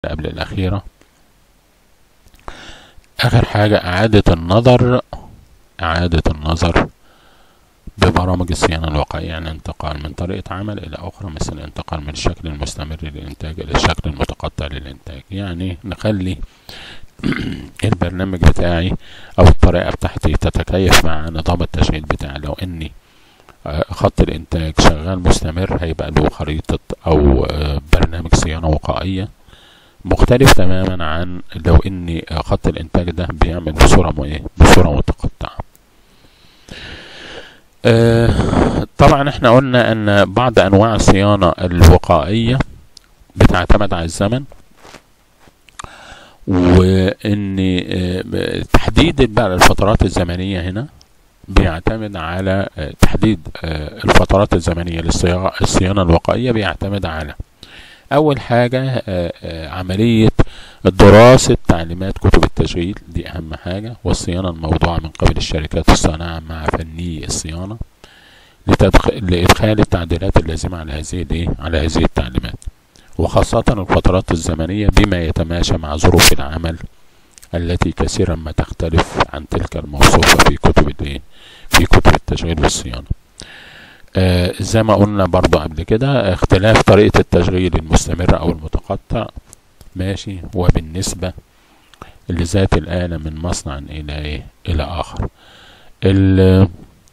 قبل الأخيرة آخر حاجة إعادة النظر إعادة النظر ببرامج الصيانة الواقعية يعني انتقال من طريقة عمل إلى أخرى مثل الانتقال من الشكل المستمر للإنتاج إلى الشكل المتقطع للإنتاج يعني نخلي البرنامج بتاعي أو الطريقة بتاعتي تتكيف مع نظام التشغيل بتاعي لو إني آه، خط الإنتاج شغال مستمر هيبقى له خريطة أو آه، برنامج صيانة وقائية مختلف تماما عن لو اني خط الانتاج ده بيعمل بصوره م- ايه بصوره متقطعه آه طبعا احنا قلنا ان بعض انواع الصيانه الوقائيه بتعتمد على الزمن وان آه، تحديد بقى الفترات الزمنيه هنا بيعتمد على آه، تحديد آه، الفترات الزمنيه للصيانه الوقائيه بيعتمد على أول حاجة آه، آه، عملية دراسة تعليمات كتب التشغيل دي أهم حاجة والصيانة الموضوعة من قبل الشركات الصانعة مع فني الصيانة لتدخ... لإدخال التعديلات اللازمة على هذه الإيه؟ على هذه التعليمات وخاصة الفترات الزمنية بما يتماشى مع ظروف العمل التي كثيرا ما تختلف عن تلك الموصوفة في كتب الإيه؟ في كتب التشغيل والصيانة آه زي ما قلنا برضو قبل كده اختلاف طريقة التشغيل المستمر أو المتقطع ماشي وبالنسبة لذات الآلة من مصنع إلى إيه؟ إلى آخر ال-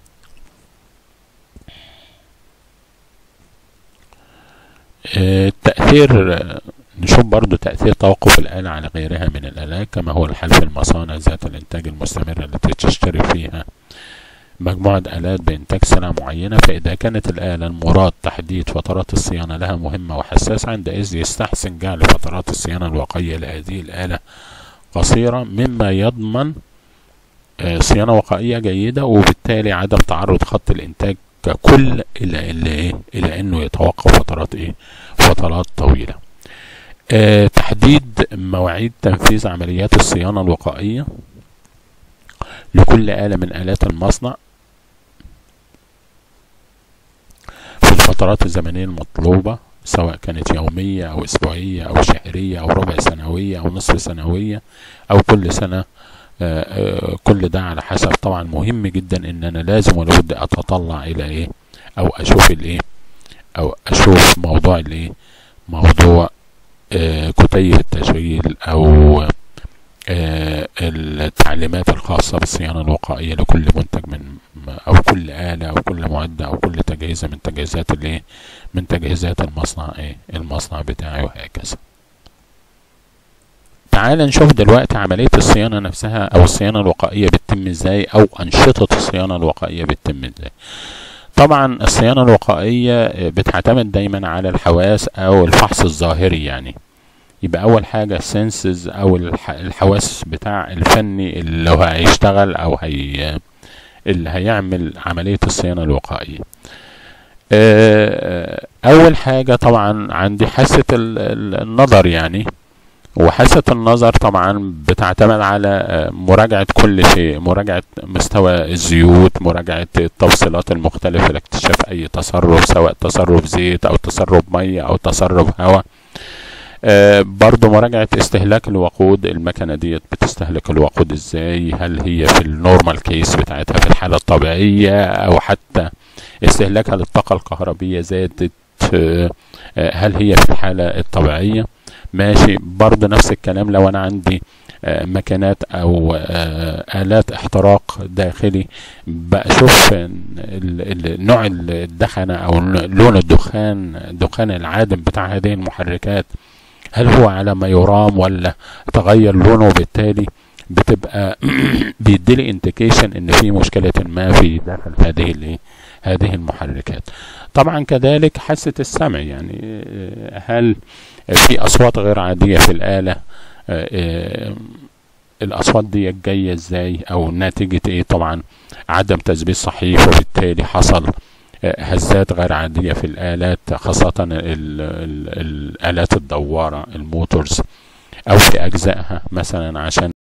آه، التأثير آه، نشوف برضو تأثير توقف الآلة على غيرها من الآلات كما هو الحال في المصانع ذات الإنتاج المستمر التي تشترك فيها مجموعة آلات بإنتاج سلعة معينة فإذا كانت الآلة المراد تحديد فترات الصيانة لها مهمة وحساسة عندئذ يستحسن جعل فترات الصيانة الواقعية لهذه الآلة قصيرة مما يضمن آه، صيانة وقائية جيدة وبالتالي عدم تعرض خط الإنتاج ككل إلى إلى إيه؟ إلى إنه يتوقف فترات إيه؟ فترات طويلة. آه، تحديد مواعيد تنفيذ عمليات الصيانة الوقائية لكل آلة من آلات المصنع في الفترات الزمنية المطلوبة سواء كانت يومية أو أسبوعية أو شهرية أو ربع سنوية أو نصف سنوية أو كل سنة آه، آه، كل ده على حسب طبعا مهم جدا ان انا لازم ولابد اتطلع الى ايه او اشوف الايه او اشوف موضوع الايه موضوع آه، كتيب التشغيل او آه، التعليمات الخاصة بالصيانة الوقائية لكل منتج من أو كل آلة أو كل معدة أو كل تجهيزة من تجهيزات الإيه من تجهيزات المصنع إيه المصنع بتاعي وهكذا. تعال نشوف دلوقتي عملية الصيانة نفسها أو الصيانة الوقائية بتتم إزاي أو أنشطة الصيانة الوقائية بتتم إزاي. طبعا الصيانة الوقائية آه، بتعتمد دايما على الحواس أو الفحص الظاهري يعني. يبقى اول حاجه السنسز او الح- الحواس بتاع الفني اللي هو هيشتغل او هي اللي هيعمل عمليه الصيانه الوقائيه آه، اول حاجه طبعا عندي حاسه ال- ال- النظر يعني وحاسه النظر طبعا بتعتمد على آه، مراجعه كل شيء مراجعه مستوى الزيوت مراجعه التوصيلات المختلفه لاكتشاف اي تسرب سواء تسرب زيت او تسرب ميه او تسرب هواء آه، برضو مراجعة استهلاك الوقود المكنة ديت بتستهلك الوقود ازاي هل هي في النورمال كيس بتاعتها في الحالة الطبيعية او حتى استهلاكها للطاقة الكهربية زادت آه، آه، هل هي في الحالة الطبيعية ماشي برضو نفس الكلام لو انا عندي آه، مكانات او آه، آلات احتراق داخلي بشوف ال- ال- نوع الدخنة او لون الدخان الدخان العادم بتاع هذه المحركات هل هو على ما يرام ولا تغير لونه وبالتالي بتبقى بيديلي انديكيشن ان في مشكله ما في داخل هذه الايه هذه المحركات طبعا كذلك حاسه السمع يعني آه، هل في اصوات غير عاديه في الاله آه، آه، الاصوات دي جايه ازاي او نتيجه ايه طبعا عدم تثبيت صحيح وبالتالي حصل آه، هزات غير عادية في الآلات خاصة ال ال الآلات الدوارة الموتورز أو في أجزائها مثلا عشان